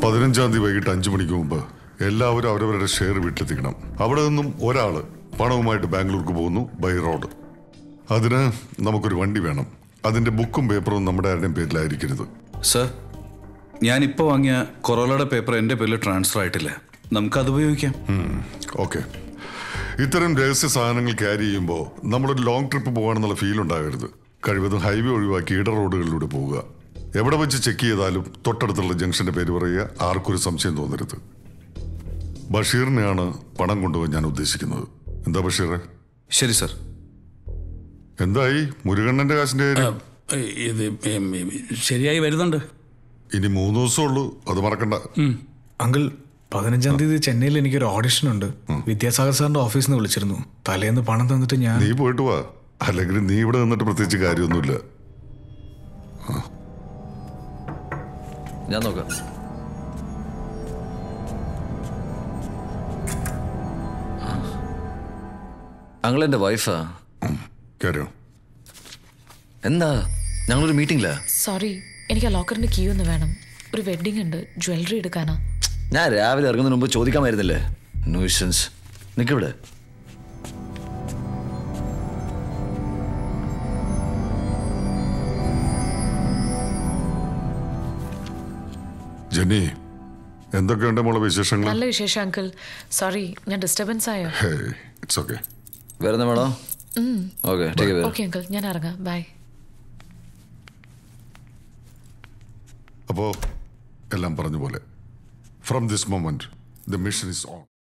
പതിനഞ്ചാം തീയതി വൈകിട്ട് അഞ്ചു മണിക്ക് മുമ്പ് എല്ലാവരും അവരവരുടെ ഷെയർ വീട്ടിലെത്തിക്കണം അവിടെ നിന്നും ഒരാള് പണവുമായിട്ട് ബാംഗ്ലൂർക്ക് പോകുന്നു ബൈ റോഡ് അതിന് നമുക്കൊരു വണ്ടി വേണം അതിന്റെ ബുക്കും പേപ്പറും നമ്മുടെ ആരുടെയും പേരിലായിരിക്കരുത് സർ ഞാനിപ്പോൾ വാങ്ങിയ കൊറോളയുടെ പേപ്പർ എൻ്റെ പേരിൽ ട്രാൻസ്ഫർ ആയിട്ടില്ല നമുക്കത് ഉപയോഗിക്കാം ഓക്കെ ഇത്തരം രഹസ്യ സാധനങ്ങൾ ക്യാരി ചെയ്യുമ്പോൾ നമ്മളൊരു ലോങ് ട്രിപ്പ് പോകാണെന്നുള്ള ഫീൽ ഉണ്ടാകരുത് കഴിവതും ഹൈവേ ഒഴിവാക്കി ഇട റോഡുകളിലൂടെ പോവുക എവിടെ വെച്ച് ചെക്ക് ചെയ്താലും തൊട്ടടുത്തുള്ള ജംഗ്ഷന്റെ പേര് പറയുക ആർക്കൊരു സംശയം തോന്നരുത് ബഷീറിനെയാണ് പണം കൊണ്ടുപോകാൻ ഞാൻ ഉദ്ദേശിക്കുന്നത് എന്താ ബഷീറെ ശരി സർ എന്തായി മുരുകണ്ണന്റെ കാശിന്റെ കാര്യം? ഇത് ഉം, ഉം, ശരിയായി വരുന്നുണ്ട് ഇനി മൂന്ന് ദിവസമേ ഉള്ളൂ അത് മറക്കണ്ട അങ്കിൾ പതിനഞ്ചാം തീയതി ചെന്നൈയിൽ എനിക്കൊരു ഓഡിഷൻ ഉണ്ട് വിദ്യാസാഗർ സാറിന്റെ ഓഫീസിൽ നിന്ന് വിളിച്ചിരുന്നു തലേന്ന് പണം തന്നിട്ട് ഞാൻ നീ പോയിട്ട് വാ അല്ലെങ്കിൽ നീ ഇവിടെ നിന്നിട്ട് പ്രത്യേകിച്ച് കാര്യമൊന്നുമില്ല ഞാൻ നോക്കാം അങ്ങൾ എൻ്റെ വൈഫാ കാര്യം എന്താ ഞങ്ങളൊരു മീറ്റിംഗിലാ സോറി എനിക്ക് ആ ലോക്കറിന്റെ കീ ഒന്ന് വേണം ഒരു വെഡിങ് ഉണ്ട് ജ്വല്ലറി എടുക്കാനാ ഞാൻ രാവിലെ ഇറങ്ങുന്നതിന് മുമ്പ് ചോദിക്കാമായിരുന്നില്ലേ ന്യൂഷൻസ് നിൽക്കിവിടെ ജെന്നി എന്തൊക്കെയുണ്ട് മോളെ വിശേഷങ്ങൾ നല്ല വിശേഷം അങ്കിൾ സോറി ഞാൻ ഡിസ്റ്റർബൻസ് ആയോ ഹേ ഇറ്റ്സ് ഓക്കെ വേറെ എന്താ വേണോ ഓക്കെ ടേക്ക് ഓക്കെ അങ്കിൾ ഞാൻ ഇറങ്ങാം ബൈ അപ്പോ എല്ലാം പറഞ്ഞ പോലെ from this moment the mission is on